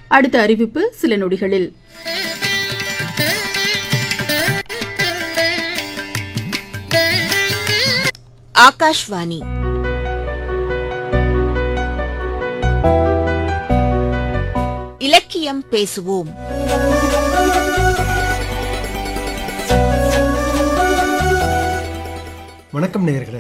அடுத்த அறிவிப்பு சில நொடிகளில் ஆகாஷ்வாணி இலக்கியம் பேசுவோம் வணக்கம் நேயர்களே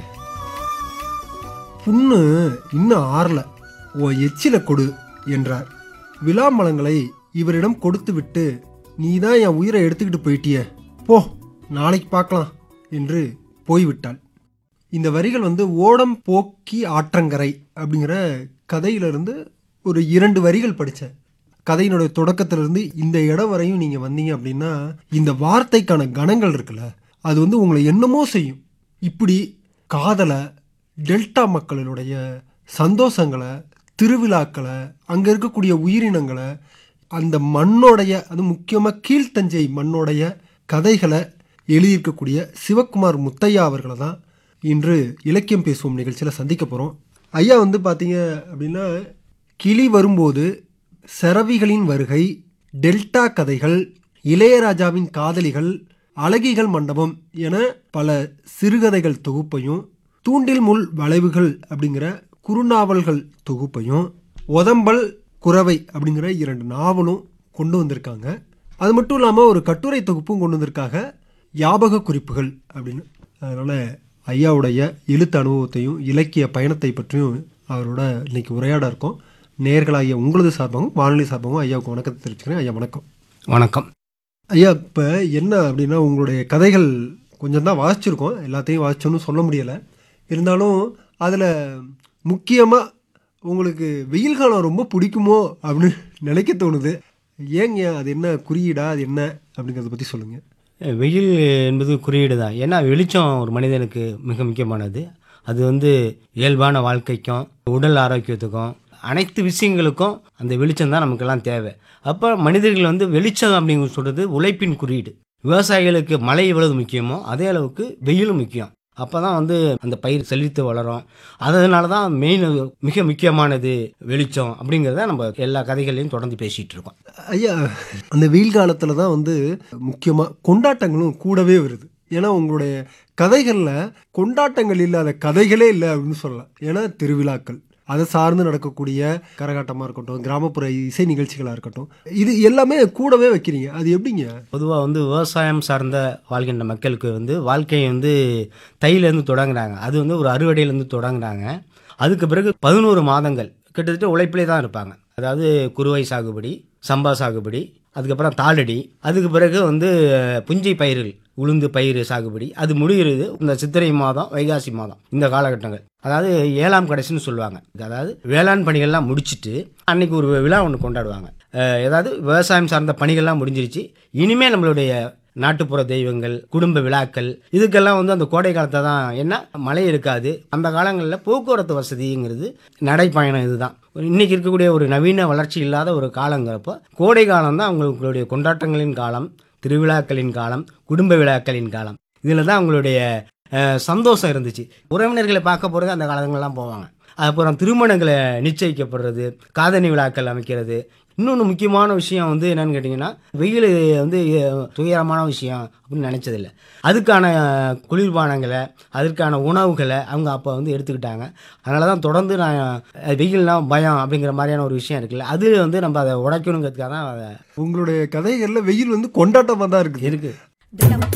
புண்ணு இன்னும் ஆறல ஓ எச்சில கொடு என்றார் விளாமலங்களை இவரிடம் கொடுத்துவிட்டு நீ தான் என் உயிரை எடுத்துக்கிட்டு போயிட்டிய போ நாளைக்கு பார்க்கலாம் என்று போய்விட்டாள் இந்த வரிகள் வந்து ஓடம் போக்கி ஆற்றங்கரை அப்படிங்கிற கதையிலிருந்து ஒரு இரண்டு வரிகள் படித்தேன் கதையினுடைய தொடக்கத்திலிருந்து இந்த இடம் வரையும் நீங்கள் வந்தீங்க அப்படின்னா இந்த வார்த்தைக்கான கணங்கள் இருக்குல்ல அது வந்து உங்களை என்னமோ செய்யும் இப்படி காதலை டெல்டா மக்களினுடைய சந்தோஷங்களை திருவிழாக்களை அங்கே இருக்கக்கூடிய உயிரினங்களை அந்த மண்ணோடைய அது முக்கியமாக கீழ்த்தஞ்சை மண்ணோடைய கதைகளை எழுதியிருக்கக்கூடிய சிவகுமார் முத்தையா அவர்களை தான் இன்று இலக்கியம் பேசுவோம் நிகழ்ச்சியில் சந்திக்க போகிறோம் ஐயா வந்து பார்த்தீங்க அப்படின்னா கிளி வரும்போது செரவிகளின் வருகை டெல்டா கதைகள் இளையராஜாவின் காதலிகள் அழகிகள் மண்டபம் என பல சிறுகதைகள் தொகுப்பையும் தூண்டில் முள் வளைவுகள் அப்படிங்கிற குறுநாவல்கள் தொகுப்பையும் ஒதம்பல் குறவை அப்படிங்கிற இரண்டு நாவலும் கொண்டு வந்திருக்காங்க அது மட்டும் இல்லாமல் ஒரு கட்டுரை தொகுப்பும் கொண்டு வந்திருக்காங்க ஞாபக குறிப்புகள் அப்படின்னு அதனால் ஐயாவுடைய எழுத்து அனுபவத்தையும் இலக்கிய பயணத்தை பற்றியும் அவரோட இன்னைக்கு உரையாட இருக்கோம் நேர்களாகிய உங்களது சார்பாகவும் வானொலி சார்பாகவும் ஐயாவுக்கு வணக்கத்தை தெரிவிச்சுக்கிறேன் ஐயா வணக்கம் வணக்கம் ஐயா இப்போ என்ன அப்படின்னா உங்களுடைய கதைகள் கொஞ்சம் தான் வாசிச்சிருக்கோம் எல்லாத்தையும் வாசிச்சோன்னு சொல்ல முடியலை இருந்தாலும் அதில் முக்கியமாக உங்களுக்கு வெயில் காலம் ரொம்ப பிடிக்குமோ அப்படின்னு நினைக்க தோணுது ஏங்க அது என்ன குறியீடா அது என்ன அப்படிங்கிறத பற்றி சொல்லுங்கள் வெயில் என்பது குறியீடு தான் ஏன்னா வெளிச்சம் ஒரு மனிதனுக்கு மிக முக்கியமானது அது வந்து இயல்பான வாழ்க்கைக்கும் உடல் ஆரோக்கியத்துக்கும் அனைத்து விஷயங்களுக்கும் அந்த வெளிச்சம் தான் நமக்கெல்லாம் தேவை அப்போ மனிதர்கள் வந்து வெளிச்சம் அப்படிங்கிற சொல்கிறது உழைப்பின் குறியீடு விவசாயிகளுக்கு மழை எவ்வளவு முக்கியமோ அதே அளவுக்கு வெயிலும் முக்கியம் அப்போ தான் வந்து அந்த பயிர் செழித்து வளரும் அதனால தான் மெயின் மிக முக்கியமானது வெளிச்சம் அப்படிங்கிறத நம்ம எல்லா கதைகளையும் தொடர்ந்து பேசிகிட்டு இருக்கோம் ஐயா அந்த வெயில் காலத்தில் தான் வந்து முக்கியமாக கொண்டாட்டங்களும் கூடவே வருது ஏன்னா உங்களுடைய கதைகளில் கொண்டாட்டங்கள் இல்லாத கதைகளே இல்லை அப்படின்னு சொல்லலாம் ஏன்னா திருவிழாக்கள் அதை சார்ந்து நடக்கக்கூடிய கரகாட்டமாக இருக்கட்டும் கிராமப்புற இசை நிகழ்ச்சிகளாக இருக்கட்டும் இது எல்லாமே கூடவே வைக்கிறீங்க அது எப்படிங்க பொதுவாக வந்து விவசாயம் சார்ந்த வாழ்கின்ற மக்களுக்கு வந்து வாழ்க்கையை வந்து தையிலேருந்து தொடங்குறாங்க அது வந்து ஒரு அறுவடையிலேருந்து தொடங்குறாங்க அதுக்கு பிறகு பதினோரு மாதங்கள் கிட்டத்தட்ட உழைப்பிலே தான் இருப்பாங்க அதாவது குறுவை சாகுபடி சம்பா சாகுபடி அதுக்கப்புறம் தாளடி அதுக்கு பிறகு வந்து புஞ்சை பயிர்கள் உளுந்து பயிர் சாகுபடி அது முடிகிறது இந்த சித்திரை மாதம் வைகாசி மாதம் இந்த காலகட்டங்கள் அதாவது ஏழாம் கடைசின்னு சொல்லுவாங்க அதாவது வேளாண் பணிகள்லாம் முடிச்சுட்டு அன்னைக்கு ஒரு விழா ஒன்று கொண்டாடுவாங்க அஹ் ஏதாவது விவசாயம் சார்ந்த பணிகள்லாம் முடிஞ்சிருச்சு இனிமேல் நம்மளுடைய நாட்டுப்புற தெய்வங்கள் குடும்ப விழாக்கள் இதுக்கெல்லாம் வந்து அந்த கோடை காலத்தை தான் என்ன மழை இருக்காது அந்த காலங்களில் போக்குவரத்து வசதிங்கிறது நடைப்பயணம் இதுதான் இன்னைக்கு இருக்கக்கூடிய ஒரு நவீன வளர்ச்சி இல்லாத ஒரு காலங்கிறப்போ கோடை காலம் தான் அவங்களுடைய கொண்டாட்டங்களின் காலம் திருவிழாக்களின் காலம் குடும்ப விழாக்களின் காலம் இதில் தான் அவங்களுடைய அஹ், சந்தோஷம் இருந்துச்சு உறவினர்களை பார்க்க போகிறது அந்த காலங்கள்லாம் போவாங்க அப்புறம் திருமணங்களை நிச்சயிக்கப்படுறது காதணி விழாக்கள் அமைக்கிறது இன்னொன்று முக்கியமான விஷயம் வந்து என்னன்னு கேட்டிங்கன்னா வெயில் வந்து அஹ், துயரமான விஷயம் அப்படின்னு நினச்சதில்ல அதுக்கான குளிர்பானங்களை அதற்கான உணவுகளை அவங்க அப்போ வந்து எடுத்துக்கிட்டாங்க அதனால தான் தொடர்ந்து நான் அஹ், வெயில்னா பயம் அப்படிங்கிற மாதிரியான ஒரு விஷயம் இருக்குல்ல அது வந்து நம்ம அதை உடைக்கணுங்கிறதுக்காக தான் அதை உங்களுடைய கதைகளில் வெயில் வந்து கொண்டாட்டமாக தான் இருக்குது இருக்குது தினம்